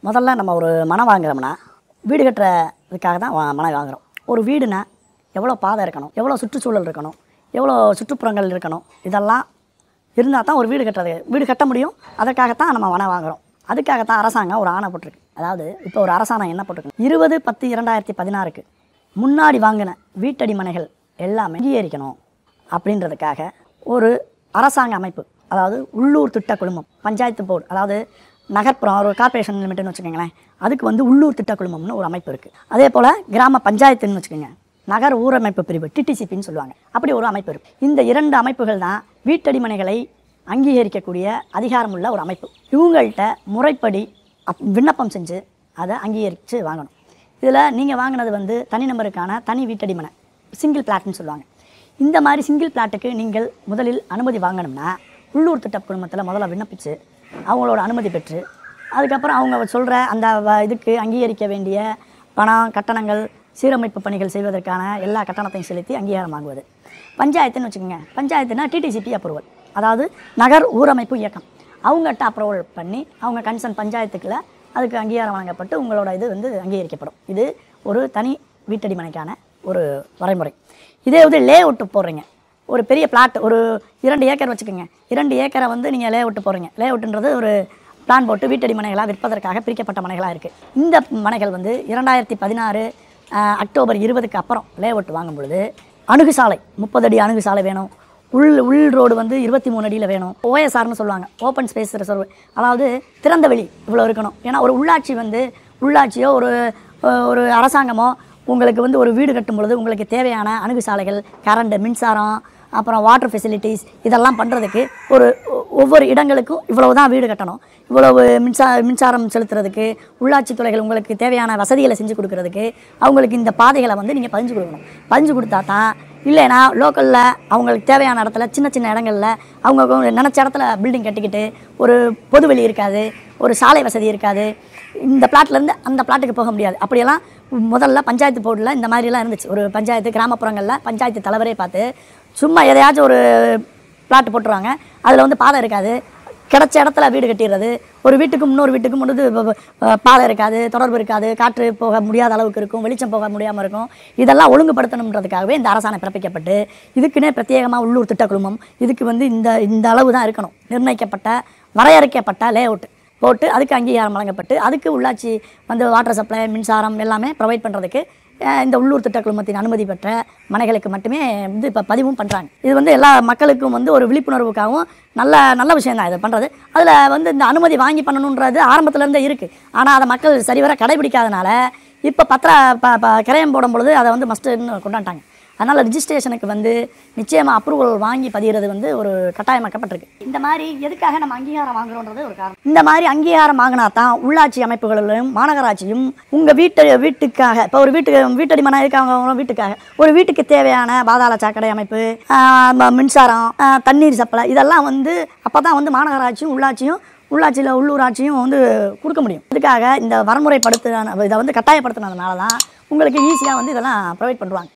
முதல்ல நம்ம ஒரு மனை வாங்குறோம்னா வீடு கட்டுறதுக்காக தான் வா- மனை வாங்குறோம் ஒரு வீடுனா எவ்வளோ பாதை இருக்கணும் எவ்வளோ சுற்றுச்சூழல் இருக்கணும் எவ்வளோ சுற்றுப்புறங்கள் இருக்கணும் இதெல்லாம் இருந்தால் தான் ஒரு வீடு கட்டுறது வீடு கட்ட முடியும் அதற்காகத்தான் நம்ம மனை வாங்குறோம் அதுக்காகத்தான் அரசாங்கம் ஒரு ஆணை போட்டிருக்கு அதாவது இப்போ ஒரு அரசாங்கம் என்ன போட்டிருக்கு இருபது பத்து இரண்டாயிரத்தி பதினாறுக்கு முன்னாடி வாங்கின வீட்டடி மனைகள் எல்லாமே அங்கீகரிக்கணும் அப்படின்றதுக்காக ஒரு அரசாங்க அமைப்பு அதாவது உள்ளூர் திட்ட குழுமம் பஞ்சாயத்து போர்டு அதாவது நகர்ப்புறம் ஒரு கார்ப்பரேஷன் லிமிட்னு வச்சுக்கோங்களேன் அதுக்கு வந்து உள்ளூர் திட்ட குழுமம்னு ஒரு அமைப்பு இருக்குது அதே போல் கிராம பஞ்சாயத்துன்னு வச்சுக்கோங்க நகர் ஊரமைப்பு பிரிவு டிடிசிபின்னு சொல்லுவாங்க அப்படி ஒரு அமைப்பு இருக்குது இந்த இரண்டு அமைப்புகள் தான் வீட்டடிமனைகளை அங்கீகரிக்கக்கூடிய அதிகாரமுள்ள ஒரு அமைப்பு இவங்கள்ட்ட முறைப்படி அப் விண்ணப்பம் செஞ்சு அதை அங்கீகரித்து வாங்கணும் இதில் நீங்கள் வாங்கினது வந்து தனி நபருக்கான தனி வீட்டடிமனை சிங்கிள் பிளாட்னு சொல்லுவாங்க இந்த மாதிரி சிங்கிள் பிளாட்டுக்கு நீங்கள் முதலில் அனுமதி வாங்கணும்னா உள்ளூர் திட்ட குழுமத்தில் முதல்ல விண்ணப்பிச்சு அவங்களோட அனுமதி பெற்று அதுக்கப்புறம் அவங்க சொல்கிற அந்த வ- இதுக்கு அங்கீகரிக்க வேண்டிய பணம் கட்டணங்கள் சீரமைப்பு பணிகள் செய்வதற்கான எல்லா கட்டணத்தையும் செலுத்தி அங்கீகாரம் வாங்குவது பஞ்சாயத்துன்னு வச்சுக்கோங்க பஞ்சாயத்துனா டிடிசிபி அப்ரூவல் அதாவது நகர் ஊரமைப்பு இயக்கம் அவங்ககிட்ட அப்ரூவல் பண்ணி அவங்க கன்சர்ன் பஞ்சாயத்துக்குள்ள அதுக்கு அங்கீகாரம் வழங்கப்பட்டு உங்களோட இது வந்து அங்கீகரிக்கப்படும் இது ஒரு தனி வீட்டடிமனைக்கான ஒரு வரைமுறை இதே வந்து லே அவுட்டு போடுறீங்க ஒரு பெரிய பிளாட் ஒரு இரண்டு ஏக்கர் வச்சுக்கோங்க இரண்டு ஏக்கரை வந்து நீங்கள் லே அவுட்டு போடுறீங்க லே அவுட்டுன்றது ஒரு பிளான் போட்டு வீட்டடி மனைகளாக விற்பதற்காக பிரிக்கப்பட்ட மனைகளாக இருக்குது இந்த மனைகள் வந்து இரண்டாயிரத்தி பதினாறு அக்டோபர் இருபதுக்கு அப்புறம் லே அவுட் வாங்கும் பொழுது அணுகுசாலை முப்பது அடி அணுகுசாலை வேணும் உள் உள் ரோடு வந்து இருபத்தி மூணு அடியில் வேணும் ஓஎஸ்ஆர்னு சொல்லுவாங்க ஓப்பன் ஸ்பேஸ் ரிசர்வ் அதாவது திறந்த வெளி இவ்வளோ இருக்கணும் ஏன்னா ஒரு உள்ளாட்சி வந்து உள்ளாட்சியோ ஒரு அஹ், ஒரு அரசாங்கமோ உங்களுக்கு வந்து ஒரு வீடு கட்டும் பொழுது உங்களுக்கு தேவையான அணுகுசாலைகள் கரண்ட் மின்சாரம் அப்புறம் வாட்டர் ஃபெசிலிட்டிஸ் இதெல்லாம் பண்ணுறதுக்கு ஒரு ஒ- ஒவ்வொரு இடங்களுக்கும் இவ்வளவு தான் வீடு கட்டணும் இவ்வளவு மின்சா மின்சாரம் செலுத்துறதுக்கு உள்ளாட்சி துறைகள் உங்களுக்கு தேவையான வசதிகளை செஞ்சு கொடுக்கறதுக்கு அவங்களுக்கு இந்த பாதைகளை வந்து நீங்கள் பதிஞ்சு கொடுக்கணும் பதிஞ்சு கொடுத்தா தான் இல்லைன்னா லோக்கலில் அவங்களுக்கு தேவையான இடத்துல சின்ன சின்ன இடங்கள்ல அவங்க நினச்ச இடத்துல பில்டிங் கட்டிக்கிட்டு ஒரு பொதுவெளி இருக்காது ஒரு சாலை வசதி இருக்காது இந்த பிளாட்லேருந்து அந்த பிளாட்டுக்கு போக முடியாது அப்படியெல்லாம் முதல்ல பஞ்சாயத்து போர்டில் இந்த மாதிரிலாம் இருந்துச்சு ஒரு பஞ்சாயத்து கிராமப்புறங்களில் பஞ்சாயத்து தலைவரே பார்த்து சும்மா எதையாச்சும் ஒரு பிளாட் போட்டுருவாங்க அதில் வந்து பாதை இருக்காது கிடைச்ச இடத்துல வீடு கட்டிடுறது ஒரு வீட்டுக்கும் இன்னொரு வீட்டுக்கும் வந்து வ- வ- அஹ் பாதை இருக்காது தொடர்பு இருக்காது காற்று போக முடியாத அளவுக்கு இருக்கும் வெளிச்சம் போக முடியாமல் இருக்கும் இதெல்லாம் ஒழுங்குபடுத்தணுன்றதுக்காகவே இந்த அரசாணை பிறப்பிக்கப்பட்டு இதுக்குன்னே பிரத்யேகமாக உள்ளூர் திட்ட குழுமம் இதுக்கு வந்து இந்த இந்த அளவு தான் இருக்கணும் நிர்ணயிக்கப்பட்ட வரையறுக்கப்பட்ட லே அவுட் போட்டு அதுக்கு அங்கீகாரம் வழங்கப்பட்டு அதுக்கு உள்ளாட்சி வந்து வாட்டர் சப்ளை மின்சாரம் எல்லாமே ப்ரொவைட் பண்ணுறதுக்கு இந்த உள்ளூர் திட்ட குழுமத்தின் அனுமதி பெற்ற மனைகளுக்கு மட்டுமே வந்து இப்போ பதிவும் பண்ணுறாங்க இது வந்து எல்லா மக்களுக்கும் வந்து ஒரு விழிப்புணர்வுக்காகவும் நல்ல நல்ல விஷயம் தான் இது பண்ணுறது அதில் வந்து இந்த அனுமதி வாங்கி பண்ணணுன்றது ஆரம்பத்துல இருந்தே இருக்குது ஆனால் அதை மக்கள் சரிவர கடைபிடிக்காதனால இப்போ பத்திர ப ப கிரயம் போடும் பொழுது அதை வந்து மஸ்ட்டுன்னு கொண்டாண்டாங்க அதனால் ரிஜிஸ்ட்ரேஷனுக்கு வந்து நிச்சயமாக அப்ரூவல் வாங்கி பதிகிறது வந்து ஒரு கட்டாயமாக்கப்பட்டிருக்கு இந்த மாதிரி எதுக்காக நம்ம அங்கீகாரம் வாங்குறோன்றது ஒரு காரணம் இந்த மாதிரி அங்கீகாரம் வாங்கினா தான் உள்ளாட்சி அமைப்புகளிலும் மாநகராட்சியும் உங்கள் வீட்டு வீட்டுக்காக இப்போ ஒரு வீட்டுக்கு வீட்டடிமனை இருக்காங்க வீட்டுக்காக ஒரு வீட்டுக்கு தேவையான பாதாள சாக்கடை அமைப்பு ஆஹ் ம- மின்சாரம் ஆஹ் தண்ணீர் சப்ளை இதெல்லாம் வந்து அப்போ தான் வந்து மாநகராட்சியும் உள்ளாட்சியும் உள்ளாட்சியில் உள்ளூராட்சியும் வந்து கொடுக்க முடியும் இதுக்காக இந்த வரமுறைப்படுத்து இதை வந்து கட்டாயப்படுத்தினதுனால தான் உங்களுக்கு ஈஸியாக வந்து இதெல்லாம் ப்ரொவைட் பண்ணுவாங்க